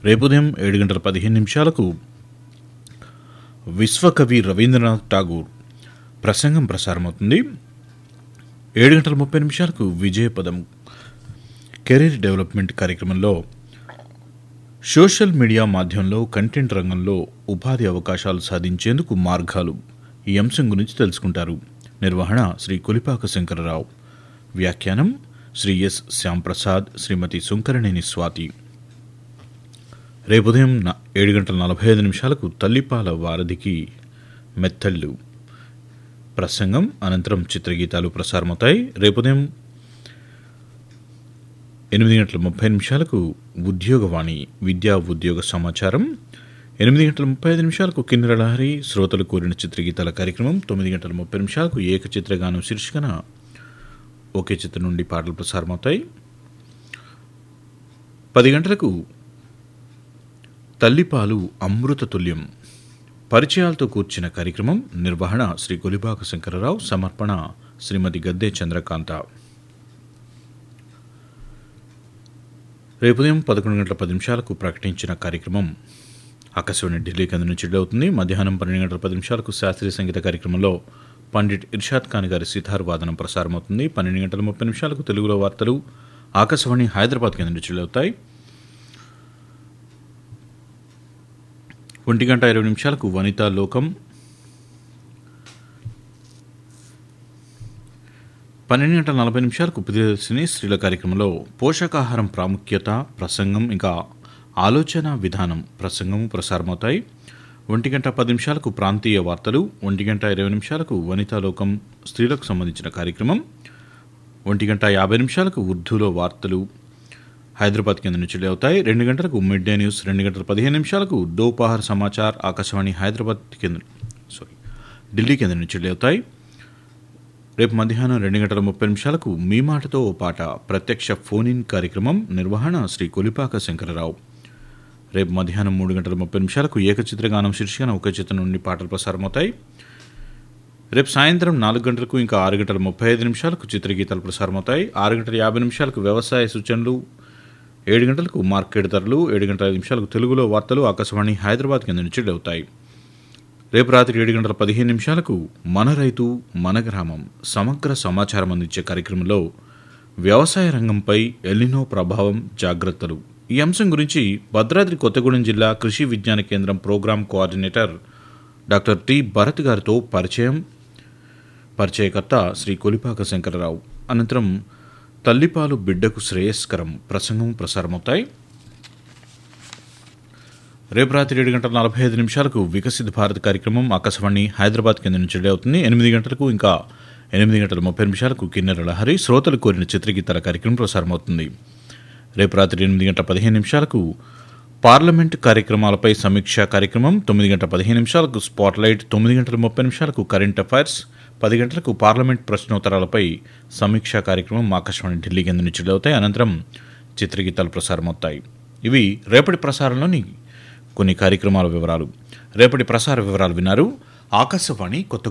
రేపు ఉదయం ఏడు గంటల పదిహేను నిమిషాలకు విశ్వకవి రవీంద్రనాథ్ ఠాగూర్ ప్రసంగం ప్రసారమవుతుంది ఏడు గంటల ముప్పై నిమిషాలకు విజయపదం కెరీర్ డెవలప్మెంట్ కార్యక్రమంలో సోషల్ మీడియా మాధ్యమంలో కంటెంట్ రంగంలో ఉపాధి అవకాశాలు సాధించేందుకు మార్గాలు ఈ అంశం గురించి తెలుసుకుంటారు నిర్వహణ శ్రీ కొలిపాక శంకరరావు వ్యాఖ్యానం శ్రీ ఎస్ శ్యాంప్రసాద్ శ్రీమతి సుంకరనేని స్వాతి రేపు ఉదయం న- ఏడు గంటల నలభై ఐదు నిమిషాలకు తల్లిపాల వారధికి మెత్తళ్ళు ప్రసంగం అనంతరం చిత్రగీతాలు ప్రసారమవుతాయి రేపు ఉదయం ఎనిమిది గంటల ముప్పై నిమిషాలకు ఉద్యోగవాణి విద్యా ఉద్యోగ సమాచారం ఎనిమిది గంటల ముప్పై ఐదు నిమిషాలకు కిన్నెర లహరి శ్రోతలు కోరిన చిత్రగీతాల కార్యక్రమం తొమ్మిది గంటల ముప్పై నిమిషాలకు ఏకచిత్రగానం శీర్షికన ఒకే చిత్రం నుండి పాటలు ప్రసారమవుతాయి పది గంటలకు తల్లిపాలు అమృత తుల్యం పరిచయాలతో కూర్చిన కార్యక్రమం నిర్వహణ శ్రీ కొలిబాక శంకరరావు సమర్పణ శ్రీమతి గద్దె చంద్రకాంత రేపు ఉదయం పదకొండు గంటల పది నిమిషాలకు ప్రకటించిన కార్యక్రమం ఆకాశవాణి ఢిల్లీ కేంద్రం నుంచి అవుతుంది మధ్యాహ్నం పన్నెండు గంటల పది నిమిషాలకు శాస్త్రీయ సంగీత కార్యక్రమంలో పండిట్ ఇర్షాద్ ఖాన్ గారి సితార్ వాదనం ప్రసారమవుతుంది పన్నెండు గంటల ముప్పై నిమిషాలకు తెలుగులో వార్తలు ఆకాశవాణి హైదరాబాద్ కేంద్రం నుంచి అవుతాయి ఒంటి గంట ఇరవై నిమిషాలకు వనితా లోకం పన్నెండు గంటల నలభై నిమిషాలకు ప్రియదర్శిని స్త్రీల కార్యక్రమంలో పోషకాహారం ప్రాముఖ్యత ప్రసంగం ఇంకా ఆలోచన విధానం ప్రసంగం ప్రసారమవుతాయి ఒంటి గంట పది నిమిషాలకు ప్రాంతీయ వార్తలు ఒంటి గంట ఇరవై నిమిషాలకు వనితా లోకం స్త్రీలకు సంబంధించిన కార్యక్రమం ఒంటి గంట యాభై నిమిషాలకు ఉర్దూలో వార్తలు హైదరాబాద్ కేంద్రం నుంచి అవుతాయి రెండు గంటలకు మిడ్ డే న్యూస్ రెండు గంటల పదిహేను నిమిషాలకు దోపహర్ సమాచార్ ఆకాశవాణి హైదరాబాద్ కేంద్రం సారీ ఢిల్లీ కేంద్రం నుంచి అవుతాయి రేపు మధ్యాహ్నం రెండు గంటల ముప్పై నిమిషాలకు మీ మాటతో ఓ పాట ప్రత్యక్ష ఫోన్ ఇన్ కార్యక్రమం నిర్వహణ శ్రీ కొలిపాక శంకరరావు రేపు మధ్యాహ్నం మూడు గంటల ముప్పై నిమిషాలకు ఏకచిత్రగానం శీర్షికన ఒక చిత్రం నుండి పాటలు ప్రసారమవుతాయి రేపు సాయంత్రం నాలుగు గంటలకు ఇంకా ఆరు గంటల ముప్పై ఐదు నిమిషాలకు చిత్రగీతాలు ప్రసారమవుతాయి ఆరు గంటల యాభై నిమిషాలకు వ్యవసాయ సూచనలు ఏడు గంటలకు మార్కెట్ ధరలు ఏడు గంటల ఐదు నిమిషాలకు తెలుగులో వార్తలు ఆకాశవాణి హైదరాబాద్ కింద నుంచి అవుతాయి రేపు రాత్రి ఏడు గంటల పదిహేను నిమిషాలకు మన రైతు మన గ్రామం సమగ్ర సమాచారం అందించే కార్యక్రమంలో వ్యవసాయ రంగంపై ఎల్లినో ప్రభావం జాగ్రత్తలు ఈ అంశం గురించి భద్రాద్రి కొత్తగూడెం జిల్లా కృషి విజ్ఞాన కేంద్రం program coordinator doctor T Bharat గారితో పరిచయం పరిచయకర్త శ్రీ కొలిపాక శంకరరావు అనంతరం తల్లిపాలు బిడ్డకు శ్రేయస్కరం ప్రసంగం ప్రసారమవుతాయి రేపు రాత్రి ఏడు గంటల నలభై ఐదు నిమిషాలకు వికసిత్ భారత్ కార్యక్రమం ఆకాశవాణి హైదరాబాద్ కేంద్రం నుంచి రెడీ అవుతుంది ఎనిమిది గంటలకు ఇంకా ఎనిమిది గంటల ముప్పై నిమిషాలకు కిన్నెర లహరి శ్రోతలు కోరిన చిత్రగీతాల కార్యక్రమం ప్రసారమవుతుంది రేపు రాత్రి ఎనిమిది గంటల పదిహేను నిమిషాలకు పార్లమెంట్ కార్యక్రమాలపై సమీక్ష కార్యక్రమం తొమ్మిది గంటల పదిహేను నిమిషాలకు స్పాట్లైట్ తొమ్మిది గంటల ముప్పై నిమిషాలకు కరెంట్ అఫైర్స్ పది గంటలకు పార్లమెంట్ ప్రశ్నోత్తరాలపై సమీక్ష కార్యక్రమం ఆకాశవాణి ఢిల్లీ కేంద్రం నుంచి అవుతాయి అనంతరం చిత్రగీతాలు ప్రసారమవుతాయి ఇవి రేపటి ప్రసారంలోని కొన్ని కార్యక్రమాల వివరాలు రేపటి ప్రసార వివరాలు విన్నారు ఆకాశవాణి కొత్త